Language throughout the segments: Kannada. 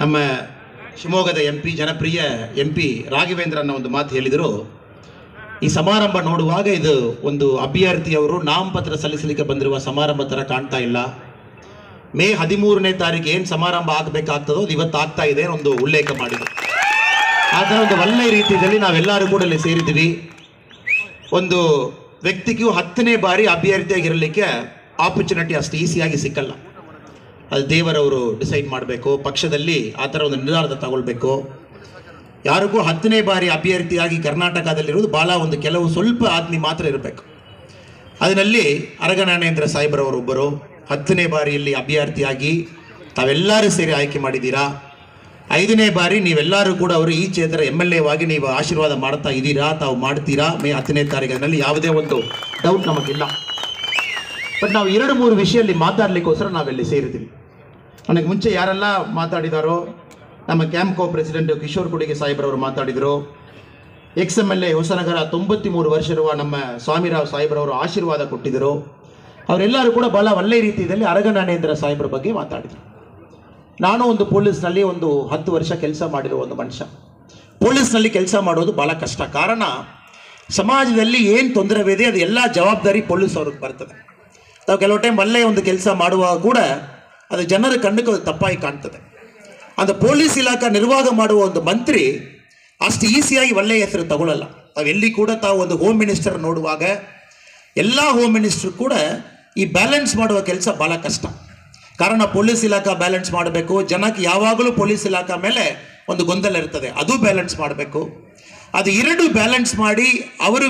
ನಮ್ಮ ಶಿವಮೊಗ್ಗದ ಎಂ ಪಿ ಜನಪ್ರಿಯ ಎಂ ಪಿ ರಾಘವೇಂದ್ರ ಅನ್ನೋ ಒಂದು ಮಾತು ಹೇಳಿದರು ಈ ಸಮಾರಂಭ ನೋಡುವಾಗ ಇದು ಒಂದು ಅಭ್ಯರ್ಥಿಯವರು ನಾಮಪತ್ರ ಸಲ್ಲಿಸಲಿಕ್ಕೆ ಬಂದಿರುವ ಸಮಾರಂಭ ಥರ ಕಾಣ್ತಾ ಇಲ್ಲ ಮೇ ಹದಿಮೂರನೇ ತಾರೀಕು ಏನು ಸಮಾರಂಭ ಆಗಬೇಕಾಗ್ತದೋ ಅದು ಇವತ್ತು ಆಗ್ತಾ ಇದೆ ಅನ್ನೋ ಒಂದು ಉಲ್ಲೇಖ ಮಾಡಿದರು ಆ ಥರ ಒಂದು ಒಳ್ಳೆಯ ರೀತಿಯಲ್ಲಿ ನಾವೆಲ್ಲರೂ ಕೂಡ ಇಲ್ಲಿ ಸೇರಿದ್ದೀವಿ ಒಂದು ವ್ಯಕ್ತಿಗೂ ಹತ್ತನೇ ಬಾರಿ ಅಭ್ಯರ್ಥಿಯಾಗಿರಲಿಕ್ಕೆ ಆಪರ್ಚುನಿಟಿ ಅಷ್ಟು ಈಸಿಯಾಗಿ ಸಿಕ್ಕಲ್ಲ ಅದು ದೇವರವರು ಡಿಸೈಡ್ ಮಾಡಬೇಕು ಪಕ್ಷದಲ್ಲಿ ಆ ಥರ ಒಂದು ನಿರ್ಧಾರ ತಗೊಳ್ಬೇಕು ಯಾರಿಗೂ ಹತ್ತನೇ ಬಾರಿ ಅಭ್ಯರ್ಥಿಯಾಗಿ ಕರ್ನಾಟಕದಲ್ಲಿರುವುದು ಭಾಳ ಒಂದು ಕೆಲವು ಸ್ವಲ್ಪ ಆದ್ಮಿ ಮಾತ್ರ ಇರಬೇಕು ಅದರಲ್ಲಿ ಅರಗನಾಣೇಂದ್ರ ಸಾಹೇಬ್ರವರೊಬ್ಬರು ಹತ್ತನೇ ಬಾರಿಯಲ್ಲಿ ಅಭ್ಯರ್ಥಿಯಾಗಿ ತಾವೆಲ್ಲರೂ ಸೇರಿ ಆಯ್ಕೆ ಮಾಡಿದ್ದೀರಾ ಐದನೇ ಬಾರಿ ನೀವೆಲ್ಲರೂ ಕೂಡ ಅವರು ಈ ಕ್ಷೇತ್ರ ಎಮ್ ಎಲ್ ಎವಾಗಿ ನೀವು ಆಶೀರ್ವಾದ ಮಾಡ್ತಾ ಇದ್ದೀರಾ ತಾವು ಮಾಡ್ತೀರಾ ಮೇ ಹತ್ತನೇ ತಾರೀಕಿನಲ್ಲಿ ಯಾವುದೇ ಒಂದು ಡೌಟ್ ನಮಗಿಲ್ಲ ಬಟ್ ನಾವು ಎರಡು ಮೂರು ವಿಷಯದಲ್ಲಿ ಮಾತಾಡಲಿಕ್ಕೋಸ್ಕರ ನಾವೆಲ್ಲಿ ಸೇರಿದ್ದೀವಿ ನನಗೆ ಮುಂಚೆ ಯಾರೆಲ್ಲ ಮಾತಾಡಿದಾರೋ ನಮ್ಮ ಕ್ಯಾಂಪ್ಕೋ ಪ್ರೆಸಿಡೆಂಟ್ ಕಿಶೋರ್ ಕುಡಿಗೆ ಸಾಹೇಬ್ರವರು ಮಾತಾಡಿದರು ex M L A Hosanagara ತೊಂಬತ್ತ್ಮೂರು ವರ್ಷ ಇರುವ ನಮ್ಮ ಸ್ವಾಮಿರಾವ್ ಸಾಹೇಬ್ರವರು ಆಶೀರ್ವಾದ ಕೊಟ್ಟಿದ್ದರು ಅವರೆಲ್ಲರೂ ಕೂಡ ಬಹಳ ಒಳ್ಳೆಯ ರೀತಿಯಲ್ಲಿ ಅರಗನಾಣೇಂದ್ರ ಸಾಹೇಬ್ರ ಬಗ್ಗೆ ಮಾತಾಡಿದರು ನಾನು ಒಂದು ಪೊಲೀಸ್ನಲ್ಲಿ ಒಂದು ಹತ್ತು ವರ್ಷ ಕೆಲಸ ಮಾಡಿರೋ ಒಂದು ಮನುಷ್ಯ ಪೊಲೀಸ್ನಲ್ಲಿ ಕೆಲಸ ಮಾಡೋದು ಭಾಳ ಕಷ್ಟ ಕಾರಣ ಸಮಾಜದಲ್ಲಿ ಏನು ತೊಂದರೆವಿದೆ ಅದು ಎಲ್ಲ ಜವಾಬ್ದಾರಿ ಪೊಲೀಸ್ ಅವ್ರಿಗೆ ಬರ್ತದೆ ನಾವು ಕೆಲವು ಟೈಮ್ ಒಳ್ಳೆಯ ಒಂದು ಕೆಲಸ ಮಾಡುವಾಗ ಕೂಡ ಅದು ಜನರ ಕಣ್ಣಕ್ಕೆ ಅದು ತಪ್ಪಾಗಿ ಕಾಣ್ತದೆ அந்த ಪೊಲೀಸ್ ಇಲಾಖಾ ನಿರ್ವಾಹ ಮಾಡುವ ಒಂದು ಮಂತ್ರಿ ಅಷ್ಟು ಈಸಿಯಾಗಿ ಒಳ್ಳೆಯ ಹೆಸರು ತಗೊಳ್ಳಲ್ಲ ತಾವು ಎಲ್ಲಿ ಕೂಡ ತಾವು ಒಂದು ಹೋಮ್ ಮಿನಿಸ್ಟರ್ ನೋಡುವಾಗ ಎಲ್ಲ ಹೋಮ್ ಮಿನಿಸ್ಟರ್ ಕೂಡ ಈ ಬ್ಯಾಲೆನ್ಸ್ ಮಾಡುವ ಕೆಲಸ ಭಾಳ ಕಷ್ಟ ಕಾರಣ ಪೊಲೀಸ್ ಇಲಾಖಾ ಬ್ಯಾಲೆನ್ಸ್ ಮಾಡಬೇಕು ಜನಕ್ಕೆ ಯಾವಾಗಲೂ ಪೊಲೀಸ್ ಇಲಾಖಾ ಮೇಲೆ ಒಂದು ಗೊಂದಲ ಇರ್ತದೆ ಅದು ಬ್ಯಾಲೆನ್ಸ್ ಮಾಡಬೇಕು ಅದು ಎರಡು ಬ್ಯಾಲೆನ್ಸ್ ಮಾಡಿ ಅವರು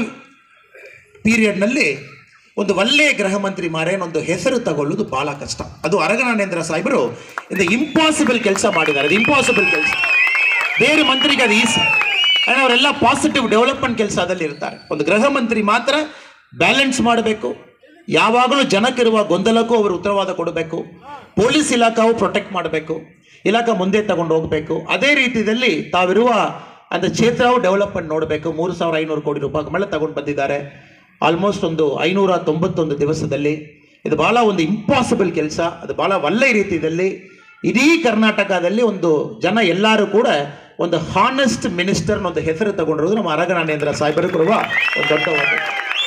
ಪೀರಿಯಡ್ನಲ್ಲಿ ಒಂದು ಒಳ್ಳೆಯ ಗೃಹ ಮಂತ್ರಿ ಮಾರೇನ್ ಒಂದು ಹೆಸರು ತಗೊಳ್ಳೋದು ಬಹಳ ಕಷ್ಟ ಅದು ಅರಗನಾನೇಂದ್ರ ಸಾಹೇಬರು ಇದು ಇಂಪಾಸಿಬಲ್ ಕೆಲಸ ಮಾಡಿದ್ದಾರೆ ಅದು ಇಂಪಾಸಿಬಲ್ ಕೆಲಸ ಬೇರೆ ಮಂತ್ರಿಗೆ ಅದು ಈಸಿ ಅಂದರೆ ಅವರೆಲ್ಲ ಪಾಸಿಟಿವ್ ಡೆವಲಪ್ಮೆಂಟ್ ಕೆಲಸದಲ್ಲಿ ಇರ್ತಾರೆ ಒಂದು ಗೃಹ ಮಂತ್ರಿ ಮಾತ್ರ ಬ್ಯಾಲೆನ್ಸ್ ಮಾಡಬೇಕು ಯಾವಾಗಲೂ ಜನಕ್ಕಿರುವ ಗೊಂದಲಕ್ಕೂ ಅವರು ಉತ್ತರವಾದ ಕೊಡಬೇಕು ಪೊಲೀಸ್ ಇಲಾಖಾವು ಪ್ರೊಟೆಕ್ಟ್ ಮಾಡಬೇಕು ಇಲಾಖಾ ಮುಂದೆ ತಗೊಂಡು ಹೋಗಬೇಕು ಅದೇ ರೀತಿಯಲ್ಲಿ ತಾವಿರುವ அந்த ಕ್ಷೇತ್ರವು ಡೆವಲಪ್ಮೆಂಟ್ ನೋಡಬೇಕು ಮೂರು ಸಾವಿರ ಐನೂರು ಕೋಟಿ ರೂಪಾಯಿ ಮೇಲೆ ತಗೊಂಡು ಬಂದಿದ್ದಾರೆ ಆಲ್ಮೋಸ್ಟ್ ಒಂದು ಐನೂರ ತೊಂಬತ್ತೊಂದು ದಿವಸದಲ್ಲಿ ಇದು ಭಾಳ ಒಂದು ಇಂಪಾಸಿಬಲ್ ಕೆಲಸ ಅದು ಭಾಳ ಒಳ್ಳೆಯ ರೀತಿಯಲ್ಲಿ ಇಡೀ ಕರ್ನಾಟಕದಲ್ಲಿ ಒಂದು ಜನ ಎಲ್ಲರೂ ಕೂಡ ಒಂದು ಹಾನೆಸ್ಟ್ ಮಿನಿಸ್ಟರ್ನ ಒಂದು ಹೆಸರು ತಗೊಂಡಿರೋದು ನಮ್ಮ ಅರಗನಾನೇಂದ್ರ ಸಾಹೇಬರು ಕೊಡುವ ಒಂದು ದೊಡ್ಡ ಒಂದು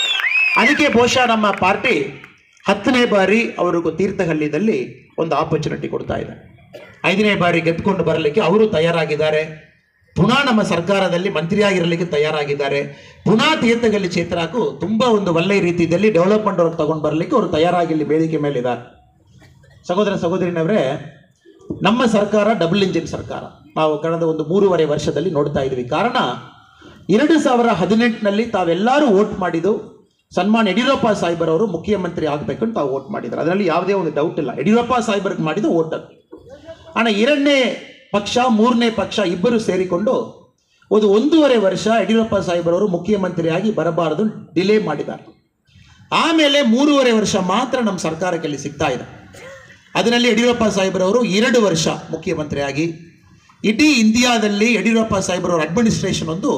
ಅದಕ್ಕೆ ಬಹುಶಃ ನಮ್ಮ ಪಾರ್ಟಿ ಹತ್ತನೇ ಬಾರಿ ಅವರಿಗೂ ತೀರ್ಥಹಳ್ಳಿದಲ್ಲಿ ಒಂದು ಆಪರ್ಚುನಿಟಿ ಕೊಡ್ತಾ ಇದೆ ಐದನೇ ಬಾರಿ ಗೆದ್ದುಕೊಂಡು ಬರಲಿಕ್ಕೆ ಅವರು ತಯಾರಾಗಿದ್ದಾರೆ ಪುನಃ ನಮ್ಮ ಸರ್ಕಾರದಲ್ಲಿ ಮಂತ್ರಿಯಾಗಿರಲಿಕ್ಕೆ ತಯಾರಾಗಿದ್ದಾರೆ ಪುನಃ ತೀರ್ಥಹಳ್ಳಿ ಕ್ಷೇತ್ರಕ್ಕೂ ತುಂಬ ಒಂದು ಒಳ್ಳೆಯ ರೀತಿಯಲ್ಲಿ ಡೆವಲಪ್ಮೆಂಟ್ ಅವ್ರಿಗೆ ತಗೊಂಡು ಬರಲಿಕ್ಕೆ ಅವರು ತಯಾರಾಗಿ ಇಲ್ಲಿ ವೇದಿಕೆ ಮೇಲಿದ್ದಾರೆ ಸಹೋದರ ಸಹೋದರಿನವರೇ ನಮ್ಮ ಸರ್ಕಾರ ಡಬಲ್ ಇಂಜಿನ್ ಸರ್ಕಾರ ನಾವು ಕಳೆದ ಒಂದು ಮೂರುವರೆ ವರ್ಷದಲ್ಲಿ ನೋಡ್ತಾ ಇದ್ವಿ ಕಾರಣ ಎರಡು ಸಾವಿರ ಹದಿನೆಂಟಿನಲ್ಲಿ ತಾವೆಲ್ಲರೂ ವೋಟ್ ಮಾಡಿದ್ದು ಸನ್ಮಾನ್ ಯಡಿಯೂರಪ್ಪ ಸಾಹೇಬರವರು ಮುಖ್ಯಮಂತ್ರಿ ಆಗಬೇಕು ಅಂತ ತಾವು ವೋಟ್ ಮಾಡಿದ್ದಾರೆ ಅದರಲ್ಲಿ ಯಾವುದೇ ಒಂದು ಡೌಟ್ ಇಲ್ಲ ಯಡಿಯೂರಪ್ಪ ಸಾಹೇಬರಿಗೆ ಮಾಡಿದ್ದು ವೋಟ್ ಅದು ಹಣ ಎರಡನೇ ಪಕ್ಷ ಮೂರನೇ ಪಕ್ಷ ಇಬ್ಬರು ಸೇರಿಕೊಂಡು ಒಂದು ಒಂದೂವರೆ ವರ್ಷ ಯಡಿಯೂರಪ್ಪ ಸಾಹೇಬರವರು ಮುಖ್ಯಮಂತ್ರಿಯಾಗಿ ಬರಬಾರದು ಡಿಲೇ ಮಾಡಿದ್ದಾರೆ ಆಮೇಲೆ ಮೂರುವರೆ ವರ್ಷ ಮಾತ್ರ ನಮ್ಮ ಸರ್ಕಾರಕ್ಕೆ ಅಲ್ಲಿ ಸಿಗ್ತಾ ಇದೆ ಅದರಲ್ಲಿ ಯಡಿಯೂರಪ್ಪ ಸಾಹೇಬರವರು ಎರಡು ವರ್ಷ ಮುಖ್ಯಮಂತ್ರಿಯಾಗಿ ಇಡೀ ಇಂಡಿಯಾದಲ್ಲಿ ಯಡಿಯೂರಪ್ಪ ಸಾಹೇಬರವರ ಅಡ್ಮಿನಿಸ್ಟ್ರೇಷನ್ ಒಂದು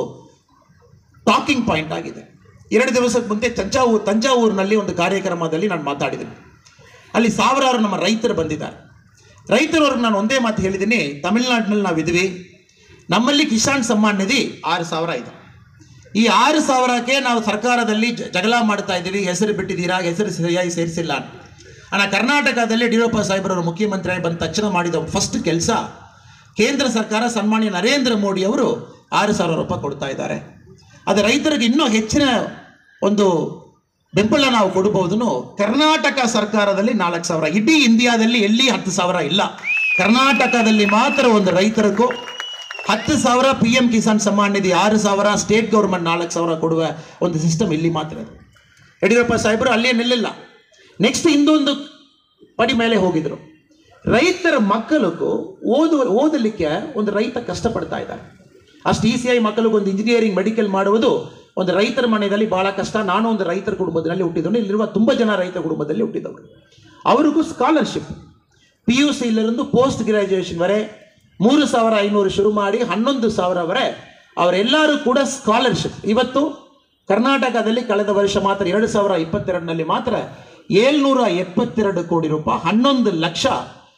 ಟಾಕಿಂಗ್ ಪಾಯಿಂಟ್ ಆಗಿದೆ ಎರಡು ದಿವಸದ ಮುಂದೆ ತಂಜಾವೂರು ತಂಜಾವೂರಿನಲ್ಲಿ ಒಂದು ಕಾರ್ಯಕ್ರಮದಲ್ಲಿ ನಾನು ಮಾತಾಡಿದ್ದೀನಿ ಅಲ್ಲಿ ಸಾವಿರಾರು ನಮ್ಮ ರೈತರು ಬಂದಿದ್ದಾರೆ ರೈತರವ್ರಿಗೆ ನಾನು ಒಂದೇ ಮಾತು ಹೇಳಿದ್ದೀನಿ ತಮಿಳುನಾಡಿನಲ್ಲಿ ನಾವು ಇದ್ವಿ ನಮ್ಮಲ್ಲಿ ಕಿಸಾನ್ ಸಮ್ಮಾನ್ ನಿಧಿ ಆರು ಸಾವಿರ ಇದೆ ಈ ಆರು ಸಾವಿರಕ್ಕೆ ನಾವು ಸರ್ಕಾರದಲ್ಲಿ ಜ- ಜಗಳ ಮಾಡ್ತಾ ಇದ್ದೀವಿ ಹೆಸರು ಬಿಟ್ಟಿದ್ದೀರಾ ಹೆಸರು ಸರಿಯಾಗಿ ಸೇರಿಸಿಲ್ಲ ಅಂತ ಅಣ್ಣ ಕರ್ನಾಟಕದಲ್ಲಿ ಯಡಿಯೂರಪ್ಪ ಸಾಹೇಬರವರು ಮುಖ್ಯಮಂತ್ರಿ ಬಂದ ತಕ್ಷಣ ಮಾಡಿದ ಫಸ್ಟ್ ಕೆಲಸ ಕೇಂದ್ರ ಸರ್ಕಾರ ಸನ್ಮಾನ್ಯ ನರೇಂದ್ರ ಮೋದಿ ಅವರು ಆರು ಸಾವಿರ ರೂಪಾಯಿ ಕೊಡ್ತಾ ಇದ್ದಾರೆ ಅದು ರೈತರಿಗೆ ಇನ್ನೂ ಹೆಚ್ಚಿನ ಒಂದು ಬೆಂಬಲ ನಾವು ಕೊಡಬಹುದು ಕರ್ನಾಟಕ ಸರ್ಕಾರದಲ್ಲಿ ನಾಲ್ಕು ಸಾವಿರ ಇಡೀ ಇಂಡಿಯಾದಲ್ಲಿ ಎಲ್ಲಿ ಹತ್ತು ಸಾವಿರ ಇಲ್ಲ ಕರ್ನಾಟಕದಲ್ಲಿ ಮಾತ್ರ ಒಂದು ರೈತರಿಗೂ ಹತ್ತು ಸಾವಿರ ಪಿ ಎಂ ಕಿಸಾನ್ ಸಮ್ಮಾನ್ ನಿಧಿ ಆರು ಸಾವಿರ ಸ್ಟೇಟ್ ಗೌರ್ಮೆಂಟ್ ನಾಲ್ಕು ಸಾವಿರ ಕೊಡುವ ಒಂದು ಸಿಸ್ಟಮ್ ಇಲ್ಲಿ ಮಾತ್ರ ಇದೆ ಯಡಿಯೂರಪ್ಪ ಸಾಹೇಬರು ಅಲ್ಲೇ ನಿಲ್ಲಿಲ್ಲ ನೆಕ್ಸ್ಟ್ ಇನ್ನೊಂದು ಪಡಿ ಮೇಲೆ ಹೋಗಿದ್ರು ರೈತರ ಮಕ್ಕಳಿಗೂ ಓದು ಓದಲಿಕ್ಕೆ ಒಂದು ರೈತ ಕಷ್ಟಪಡ್ತಾ ಇದ್ದಾರೆ ಅಷ್ಟು ಈಸಿಯಾಗಿ ಮಕ್ಕಳಿಗೆ ಒಂದು ಇಂಜಿನಿಯರಿಂಗ್ ಮೆಡಿಕಲ್ ಮಾಡುವುದು ಒಂದು ರೈತರ ಮನೆಯಲ್ಲಿ ಬಹಳ ಕಷ್ಟ ನಾನು ಒಂದು ರೈತರ ಕುಟುಂಬದಲ್ಲಿ ಹುಟ್ಟಿದವನು ಇಲ್ಲಿರುವ ತುಂಬ ಜನ ರೈತ ಕುಟುಂಬದಲ್ಲಿ ಹುಟ್ಟಿದವರು ಅವರಿಗೂ ಸ್ಕಾಲರ್ಶಿಪ್ ಪಿ ಯು ಸಿಲಿருந்து ಪೋಸ್ಟ್ ಗ್ರಾಜುಯೇಷನ್ ವರೆ ಮೂರು ಸಾವಿರ ಐನೂರು ಶುರು ಮಾಡಿ ಹನ್ನೊಂದು ಸಾವಿರವರೆ ಅವರೆಲ್ಲರೂ ಕೂಡ ಸ್ಕಾಲರ್ಶಿಪ್ ಇವತ್ತು ಕರ್ನಾಟಕದಲ್ಲಿ ಕಳೆದ ವರ್ಷ ಮಾತ್ರ ಎರಡು ಸಾವಿರ ಇಪ್ಪತ್ತೆರಡರಲ್ಲಿ ಮಾತ್ರ ಏಳ್ನೂರ ಎಪ್ಪತ್ತೆರಡು ಕೋಟಿ ರೂಪಾಯಿ ಹನ್ನೊಂದು ಲಕ್ಷ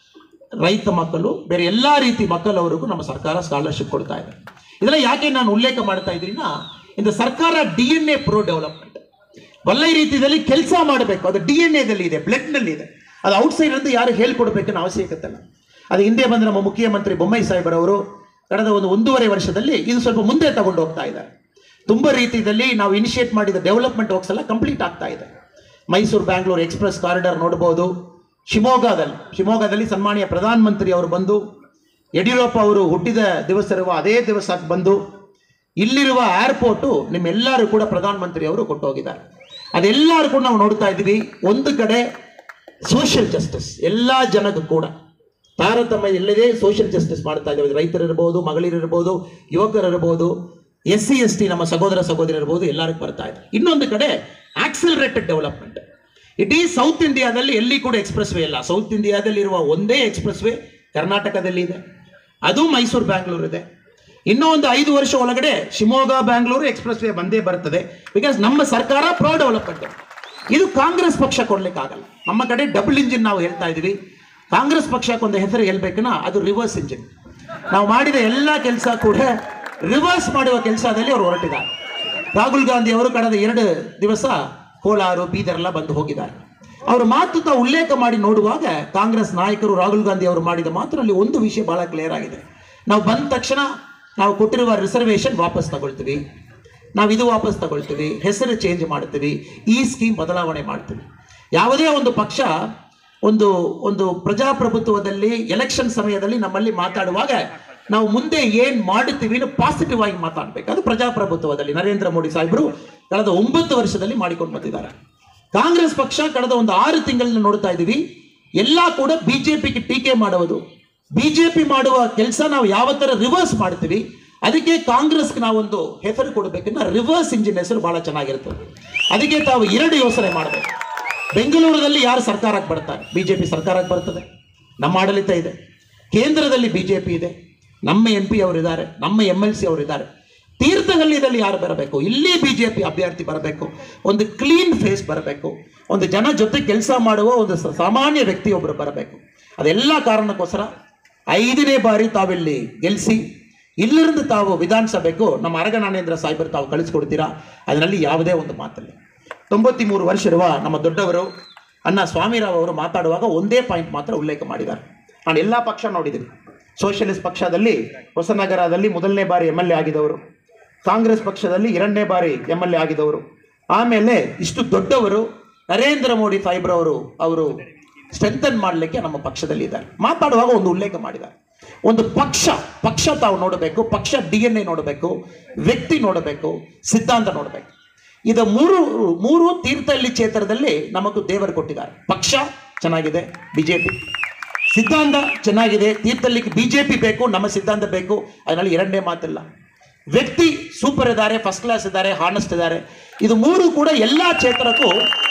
ರೈತ ಮಕ್ಕಳು ಬೇರೆ ಎಲ್ಲ ರೀತಿ ಮಕ್ಕಳವರೆಗೂ ನಮ್ಮ ಸರ್ಕಾರ ಸ್ಕಾಲರ್ಶಿಪ್ ಕೊಡ್ತಾ ಇದೆ ಇದೆಲ್ಲ ಯಾಕೆ ನಾನು ಉಲ್ಲೇಖ ಮಾಡ್ತಾ ಇದ್ದೀನ ಇದು ಸರ್ಕಾರ D N A pro development ಒಳ್ಳೆ ರೀತಿಯಲ್ಲಿ ಕೆಲಸ ಮಾಡಬೇಕು ಅದು ಡಿ ಎನ್ ಎದಲ್ಲಿ ಇದೆ ಬ್ಲಡ್ನಲ್ಲಿ ಇದೆ ಅದು ಔಟ್ಸೈಡ್ ಅಂತ ಯಾರು ಹೇಳ್ಕೊಡ್ಬೇಕನ್ನೋ ಅವಶ್ಯಕತೆ ಇಲ್ಲ ಅದು ಹಿಂದೆ ಬಂದ ನಮ್ಮ ಮುಖ್ಯಮಂತ್ರಿ ಬೊಮ್ಮಾಯಿ ಸಾಹೇಬರವರು ಕಳೆದ ಒಂದು ಒಂದೂವರೆ ವರ್ಷದಲ್ಲಿ ಇದು ಸ್ವಲ್ಪ ಮುಂದೆ ತಗೊಂಡು ಹೋಗ್ತಾ ಇದ್ದಾರೆ ತುಂಬ ರೀತಿಯಲ್ಲಿ ನಾವು ಇನಿಷಿಯೇಟ್ ಮಾಡಿದ ಡೆವಲಪ್ಮೆಂಟ್ ವರ್ಕ್ಸ್ ಎಲ್ಲ ಕಂಪ್ಲೀಟ್ ಆಗ್ತಾ ಇದೆ ಮೈಸೂರು ಬ್ಯಾಂಗ್ಳೂರು ಎಕ್ಸ್ಪ್ರೆಸ್ ಕಾರಿಡಾರ್ ನೋಡ್ಬೋದು ಶಿವಮೊಗ್ಗದಲ್ಲಿ ಶಿವಮೊಗ್ಗದಲ್ಲಿ ಸನ್ಮಾನ್ಯ ಪ್ರಧಾನಮಂತ್ರಿ ಅವರು ಬಂದು ಯಡಿಯೂರಪ್ಪ ಅವರು ಹುಟ್ಟಿದ ದಿವಸ ಇರುವ ಅದೇ ದಿವಸಕ್ಕೆ ಬಂದು ಇಲ್ಲಿರುವ ಏರ್ಪೋರ್ಟು ನಿಮ್ಮೆಲ್ಲರೂ ಕೂಡ ಪ್ರಧಾನಮಂತ್ರಿ ಅವರು ಕೊಟ್ಟು ಹೋಗಿದ್ದಾರೆ ಅದೆಲ್ಲರೂ ಕೂಡ ನಾವು ನೋಡ್ತಾ ಇದ್ದೀವಿ ಒಂದು ಕಡೆ ಸೋಷಿಯಲ್ ಜಸ್ಟಿಸ್ ಎಲ್ಲ ಜನಕ್ಕೂ ಕೂಡ ತಾರತಮ್ಯ ಇಲ್ಲದೆ ಸೋಷಿಯಲ್ ಜಸ್ಟಿಸ್ ಮಾಡ್ತಾ ಇದ್ದೇವೆ ರೈತರಿರ್ಬೋದು ಮಗಳಿರಿರ್ಬೋದು ಯುವಕರಿರ್ಬೋದು ಎಸ್ ಸಿ ಎಸ್ ಟಿ ನಮ್ಮ ಸಹೋದರ ಸಹೋದರಿ ಇರ್ಬೋದು ಎಲ್ಲರಿಗೂ ಬರ್ತಾ ಇದೆ ಇನ್ನೊಂದು ಕಡೆ ಆಕ್ಸಿಲರೇಟೆಡ್ ಡೆವಲಪ್ಮೆಂಟ್ ಇಡೀ ಸೌತ್ ಇಂಡಿಯಾದಲ್ಲಿ ಎಲ್ಲಿ ಕೂಡ ಎಕ್ಸ್ಪ್ರೆಸ್ ವೇ ಇಲ್ಲ ಸೌತ್ ಇಂಡಿಯಾದಲ್ಲಿ ಇರುವ ಒಂದೇ ಎಕ್ಸ್ಪ್ರೆಸ್ ವೇ ಕರ್ನಾಟಕದಲ್ಲಿ ಇದೆ ಅದು ಮೈಸೂರು ಬ್ಯಾಂಗ್ಳೂರ್ ಇದೆ ಇನ್ನೂ ಒಂದು ಐದು ವರ್ಷ ಒಳಗಡೆ ಶಿವಮೊಗ್ಗ ಬ್ಯಾಂಗ್ಳೂರು ಎಕ್ಸ್ಪ್ರೆಸ್ ವೇ ಬಂದೇ ಬರ್ತದೆ ಬಿಕಾಸ್ ನಮ್ಮ ಸರ್ಕಾರ ಪ್ರೋ ಡೆವಲಪ್ಮೆಂಟ್ ಇದು ಕಾಂಗ್ರೆಸ್ ಪಕ್ಷ ಕೊಡ್ಲಿಕ್ಕಾಗಲ್ಲ ನಮ್ಮ ಕಡೆ ಡಬಲ್ ಇಂಜಿನ್ ನಾವು ಹೇಳ್ತಾ ಇದೀವಿ ಕಾಂಗ್ರೆಸ್ ಪಕ್ಷಕ್ಕೆ ಒಂದು ಹೆಸರು ಹೇಳ್ಬೇಕನ್ನ ಅದು ರಿವರ್ಸ್ ಇಂಜಿನ್ ನಾವು ಮಾಡಿದ ಎಲ್ಲ ಕೆಲಸ ಕೂಡ ರಿವರ್ಸ್ ಮಾಡುವ ಕೆಲಸದಲ್ಲಿ ಅವರು ಹೊರಟಿದ್ದಾರೆ ರಾಹುಲ್ ಗಾಂಧಿ ಅವರು ಕಳೆದ ಎರಡು ದಿವಸ ಕೋಲಾರು ಬೀದರ್ ಎಲ್ಲ ಬಂದು ಹೋಗಿದ್ದಾರೆ ಅವರು ಮಾತು ತಾವು ಉಲ್ಲೇಖ ಮಾಡಿ ನೋಡುವಾಗ ಕಾಂಗ್ರೆಸ್ ನಾಯಕರು ರಾಹುಲ್ ಗಾಂಧಿ ಅವರು ಮಾಡಿದ ಮಾತಿನಲ್ಲಿ ಒಂದು ವಿಷಯ ಬಹಳ ಕ್ಲಿಯರ್ ಆಗಿದೆ ನಾವು ಬಂದ ತಕ್ಷಣ ನಾವು ಕೊಟ್ಟಿರುವ ರಿಸರ್ವೇಶನ್ ವಾಪಸ್ ತಗೊಳ್ತೀವಿ ನಾವು ಇದು ವಾಪಸ್ ತಗೊಳ್ತೀವಿ ಹೆಸರು ಚೇಂಜ್ ಮಾಡ್ತೀವಿ ಈ ಸ್ಕೀಮ್ ಬದಲಾವಣೆ ಮಾಡ್ತೀವಿ ಯಾವುದೇ ಒಂದು ಪಕ್ಷ ಒಂದು ಒಂದು ಪ್ರಜಾಪ್ರಭುತ್ವದಲ್ಲಿ ಎಲೆಕ್ಷನ್ ಸಮಯದಲ್ಲಿ ನಮ್ಮಲ್ಲಿ ಮಾತಾಡುವಾಗ ನಾವು ಮುಂದೆ ಏನ್ ಮಾಡುತ್ತೀವಿ ಪಾಸಿಟಿವ್ ಆಗಿ ಮಾತಾಡ್ಬೇಕು ಅದು ಪ್ರಜಾಪ್ರಭುತ್ವದಲ್ಲಿ ನರೇಂದ್ರ ಮೋದಿ ಸಾಹೇಬರು ಕಳೆದ ಒಂಬತ್ತು ವರ್ಷದಲ್ಲಿ ಮಾಡಿಕೊಂಡು ಬಂದಿದ್ದಾರೆ ಕಾಂಗ್ರೆಸ್ ಪಕ್ಷ ಕಳೆದ ಒಂದು ಆರು ತಿಂಗಳಿಂದ ನೋಡ್ತಾ ಇದ್ದೀವಿ ಎಲ್ಲ ಕೂಡ ಬಿಜೆಪಿಗೆ ಟೀಕೆ ಮಾಡುವುದು ಬಿಜೆಪಿ ಮಾಡುವ ಕೆಲಸ ನಾವು ಯಾವ ತರ ರಿವರ್ಸ್ ಮಾಡ್ತೀವಿ ಅದಕ್ಕೆ ಕಾಂಗ್ರೆಸ್ಗೆ ನಾವೊಂದು ಹೆಸರು ಕೊಡಬೇಕನ್ನ ರಿವರ್ಸ್ ಇಂಜಿನ್ ಹೆಸರು ಬಹಳ ಚೆನ್ನಾಗಿರ್ತದೆ ಅದಕ್ಕೆ ತಾವು ಎರಡು ಯೋಚನೆ ಮಾಡಬೇಕು ಬೆಂಗಳೂರಲ್ಲಿ ಯಾರು ಸರ್ಕಾರಕ್ಕೆ ಬರ್ತಾರೆ ಬಿಜೆಪಿ ಸರ್ಕಾರಕ್ಕೆ ಬರ್ತದೆ ನಮ್ಮ ಆಡಳಿತ ಇದೆ ಕೇಂದ್ರದಲ್ಲಿ ಬಿಜೆಪಿ ಇದೆ ನಮ್ಮ ಎಂ ಪಿ ಅವರಿದ್ದಾರೆ ನಮ್ಮ ಎಮ್ ಎಲ್ ಸಿ ಅವರಿದ್ದಾರೆ ತೀರ್ಥಹಳ್ಳಿಯಲ್ಲಿ ಯಾರು ಬರಬೇಕು ಇಲ್ಲಿ ಬಿಜೆಪಿ ಅಭ್ಯರ್ಥಿ ಬರಬೇಕು ಒಂದು ಕ್ಲೀನ್ ಫೇಸ್ ಬರಬೇಕು ಒಂದು ಜನ ಜೊತೆ ಕೆಲಸ ಮಾಡುವ ಒಂದು ಸ- ಸಾಮಾನ್ಯ ವ್ಯಕ್ತಿಯೊಬ್ಬರು ಬರಬೇಕು ಅದೆಲ್ಲ ಕಾರಣಕ್ಕೋಸ್ಕರ ಐದನೇ ಬಾರಿ ತಾವಿಲ್ಲಿ ಗೆಲ್ಲಿಸಿ ಇಲ್ಲಿருந்து ತಾವು ವಿಧಾನಸಭೆಗೂ ನಮ್ಮ ಅರಗನಾನೇಂದ್ರ ಸಾಹೇಬರು ತಾವು ಕಳಿಸ್ಕೊಡ್ತೀರಾ ಅದರಲ್ಲಿ ಯಾವುದೇ ಒಂದು ಮಾತಿಲ್ಲ ತೊಂಬತ್ಮೂರು ವರ್ಷ ಇರುವ ನಮ್ಮ ದೊಡ್ಡವರು ಅಣ್ಣ ಸ್ವಾಮಿರಾವ್ ಅವರು ಮಾತಾಡುವಾಗ ಒಂದೇ ಪಾಯಿಂಟ್ ಮಾತ್ರ ಉಲ್ಲೇಖ ಮಾಡಿದ್ದಾರೆ ನಾನು ಎಲ್ಲ ಪಕ್ಷ ನೋಡಿದ್ದೀನಿ ಸೋಷಿಯಲಿಸ್ಟ್ ಪಕ್ಷದಲ್ಲಿ ಹೊಸನಗರದಲ್ಲಿ ಮೊದಲನೇ ಬಾರಿ ಎಮ್ ಎಲ್ ಎ ಆಗಿದವರು ಕಾಂಗ್ರೆಸ್ ಪಕ್ಷದಲ್ಲಿ ಎರಡನೇ ಬಾರಿ ಎಮ್ ಎಲ್ ಎ ಆಗಿದವರು ಆಮೇಲೆ ಇಷ್ಟು ದೊಡ್ಡವರು ನರೇಂದ್ರ ಮೋದಿ ಸಾಹೇಬ್ರವರು ಅವರು ಸ್ಟ್ರೆಂಥನ್ ಮಾಡಲಿಕ್ಕೆ ನಮ್ಮ ಪಕ್ಷದಲ್ಲಿ ಇದ್ದಾರೆ ಮಾತಾಡುವಾಗ ಒಂದು ಉಲ್ಲೇಖ ಮಾಡಿದ್ದಾರೆ ಒಂದು ಪಕ್ಷ ಪಕ್ಷ ತಾವು ನೋಡಬೇಕು ಪಕ್ಷ ಡಿ ಎನ್ ಎ ನೋಡಬೇಕು ವ್ಯಕ್ತಿ ನೋಡಬೇಕು ಸಿದ್ಧಾಂತ ನೋಡಬೇಕು ಇದು ಮೂರು ಮೂರು ತೀರ್ಥಹಳ್ಳಿ ಕ್ಷೇತ್ರದಲ್ಲಿ ನಮಗೂ ದೇವರು ಕೊಟ್ಟಿದ್ದಾರೆ ಪಕ್ಷ ಚೆನ್ನಾಗಿದೆ ಬಿಜೆಪಿ ಸಿದ್ಧಾಂತ ಚೆನ್ನಾಗಿದೆ ತೀರ್ಥಹಳ್ಳಿಗೆ ಬಿಜೆಪಿ ಬೇಕು ನಮ್ಮ ಸಿದ್ಧಾಂತ ಬೇಕು ಅದರಲ್ಲಿ ಎರಡನೇ ಮಾತಿಲ್ಲ ವ್ಯಕ್ತಿ ಸೂಪರ್ ಇದ್ದಾರೆ ಫಸ್ಟ್ ಕ್ಲಾಸ್ ಇದ್ದಾರೆ ಹಾನೆಸ್ಟ್ ಇದ್ದಾರೆ ಇದು ಮೂರು ಕೂಡ ಎಲ್ಲ ಕ್ಷೇತ್ರಕ್ಕೂ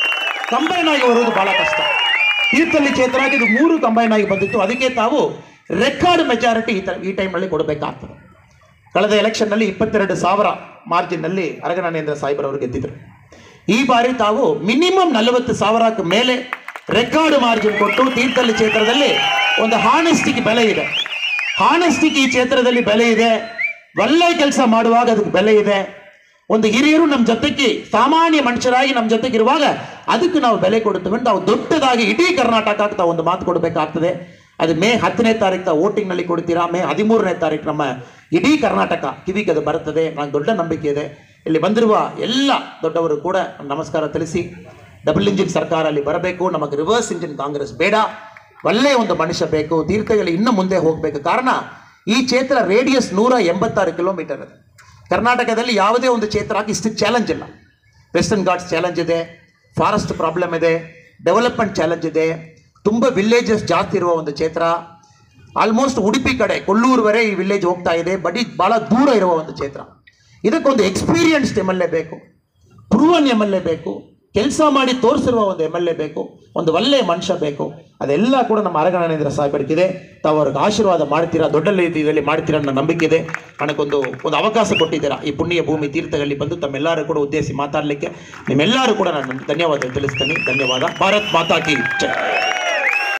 ಕಂಬೈನ್ ಆಗಿ ಬರುವುದು ಬಹಳ ಕಷ್ಟ ತೀರ್ಥಹಳ್ಳಿ ಕ್ಷೇತ್ರ ಇದು ಮೂರು ಕಂಬೈನ್ ಆಗಿ ಬಂದಿತ್ತು ಅದಕ್ಕೆ ತಾವು ರೆಕಾರ್ಡ್ ಮೆಜಾರಿಟಿ ಈ ತರ ಈ ಟೈಮ್ನಲ್ಲಿ ಕೊಡಬೇಕಾಗ್ತದೆ ಕಳೆದ ಎಲೆಕ್ಷನ್ನಲ್ಲಿ ಇಪ್ಪತ್ತೆರಡು ಸಾವಿರ ಮಾರ್ಜಿನ್ನಲ್ಲಿ ಅರಗನಾನೇಂದ್ರ ಸಾಹೇಬರವರು ಗೆದ್ದಿದ್ರು ಈ ಬಾರಿ ತಾವು ಮಿನಿಮಮ್ ನಲವತ್ತು ಸಾವಿರಕ್ಕೆ ಮೇಲೆ ರೆಕಾರ್ಡ್ ಮಾರ್ಜಿನ್ ಕೊಟ್ಟು ತೀರ್ಥಹಳ್ಳಿ ಕ್ಷೇತ್ರದಲ್ಲಿ ಒಂದು ಹಾನೆಸ್ಟಿಗೆ ಬೆಲೆ ಇದೆ ಹಾನೆಸ್ಟಿಗೆ ಈ ಕ್ಷೇತ್ರದಲ್ಲಿ ಬೆಲೆ ಇದೆ ಒಳ್ಳೆ ಕೆಲಸ ಮಾಡುವಾಗ ಅದಕ್ಕೆ ಬೆಲೆ ಇದೆ ಒಂದು ಹಿರಿಯರು ನಮ್ಮ ಜೊತೆಗೆ ಸಾಮಾನ್ಯ ಮನುಷ್ಯರಾಗಿ ನಮ್ಮ ಜೊತೆಗೆ ಇರುವಾಗ ಅದಕ್ಕೆ ನಾವು ಬೆಲೆ ಕೊಡುತ್ತೇವೆ ಅಂತ ನಾವು ದೊಡ್ಡದಾಗಿ ಇಡೀ ಕರ್ನಾಟಕಕ್ಕೆ ತಾವು ಒಂದು ಮಾತು ಕೊಡಬೇಕಾಗ್ತದೆ ಅದು ಮೇ ಹತ್ತನೇ ತಾರೀಕು ತಾವು ವೋಟಿಂಗ್ನಲ್ಲಿ ಕೊಡ್ತೀರಾ ಮೇ ಹದಿಮೂರನೇ ತಾರೀಕು ನಮ್ಮ ಇಡೀ ಕರ್ನಾಟಕ ಕಿವಿಗೆ ಅದು ಬರ್ತದೆ ನನಗೆ ದೊಡ್ಡ ನಂಬಿಕೆ ಇದೆ ಇಲ್ಲಿ ಬಂದಿರುವ ಎಲ್ಲ ದೊಡ್ಡವರು ಕೂಡ ನಮಸ್ಕಾರ ತಿಳಿಸಿ ಡಬಲ್ ಇಂಜಿನ್ ಸರ್ಕಾರ ಅಲ್ಲಿ ಬರಬೇಕು ನಮಗೆ ರಿವರ್ಸ್ ಇಂಜಿನ್ ಕಾಂಗ್ರೆಸ್ ಬೇಡ ಒಳ್ಳೆಯ ಒಂದು ಮನುಷ್ಯ ಬೇಕು ತೀರ್ಥಹಳ್ಳಿ ಇನ್ನು ಮುಂದೆ ಹೋಗಬೇಕು ಕಾರಣ ಈ ಕ್ಷೇತ್ರ ರೇಡಿಯಸ್ ನೂರ ಎಂಬತ್ತಾರು ಕಿಲೋಮೀಟರ್ ಇದೆ ಕರ್ನಾಟಕದಲ್ಲಿ ಯಾವುದೇ ಒಂದು ಕ್ಷೇತ್ರಕ್ಕೆ ಇಷ್ಟು ಚಾಲೆಂಜ್ ಇಲ್ಲ ವೆಸ್ಟರ್ನ್ ಘಾಟ್ಸ್ ಚಾಲೆಂಜ್ ಇದೆ ಫಾರೆಸ್ಟ್ ಪ್ರಾಬ್ಲಮ್ ಇದೆ ಡೆವಲಪ್ಮೆಂಟ್ ಚಾಲೆಂಜ್ ಇದೆ ತುಂಬ ವಿಲೇಜಸ್ ಜಾಸ್ತಿ ಇರುವ ಒಂದು ಕ್ಷೇತ್ರ ಆಲ್ಮೋಸ್ಟ್ ಉಡುಪಿ ಕಡೆ ಕೊಲ್ಲೂರುವರೆ ಈ ವಿಲೇಜ್ ಹೋಗ್ತಾ ಇದೆ ಬಡಿ ಭಾಳ ದೂರ ಇರುವ ಒಂದು ಕ್ಷೇತ್ರ ಇದಕ್ಕೊಂದು ಎಕ್ಸ್ಪೀರಿಯನ್ಸ್ಡ್ ಎಮ್ ಎಲ್ ಎ ಬೇಕು ಪ್ರೂವನ್ ಎಮ್ ಎಲ್ ಎ ಬೇಕು ಕೆಲಸ ಮಾಡಿ ತೋರಿಸಿರುವ ಒಂದು ಎಮ್ ಎಲ್ ಎ ಬೇಕು ಒಂದು ಒಳ್ಳೆಯ ಮನುಷ್ಯ ಬೇಕು ಅದೆಲ್ಲ ಕೂಡ ನಮ್ಮ ಅರಗಣೇಂದ್ರ ಸಾಹೇಬರಿಗಿದೆ ತಾವು ಅವ್ರಿಗೆ ಆಶೀರ್ವಾದ ಮಾಡ್ತೀರಾ ದೊಡ್ಡ ರೀತಿಯಲ್ಲಿ ಮಾಡ್ತೀರಾ ಅನ್ನೋ ನಂಬಿಕೆ ಇದೆ ನನಗೊಂದು ಒಂದು ಅವಕಾಶ ಕೊಟ್ಟಿದ್ದೀರಾ ಈ ಪುಣ್ಯ ಭೂಮಿ ತೀರ್ಥಗಳಲ್ಲಿ ಬಂದು ತಮ್ಮೆಲ್ಲರೂ ಕೂಡ ಉದ್ದೇಶಿಸಿ ಮಾತಾಡಲಿಕ್ಕೆ ನಿಮ್ಮೆಲ್ಲರೂ ಕೂಡ ನಾನು ಧನ್ಯವಾದ ತಿಳಿಸ್ತೀನಿ ಧನ್ಯವಾದ ಭಾರತ್ ಮಾತಾ ಕಿ ಜೈ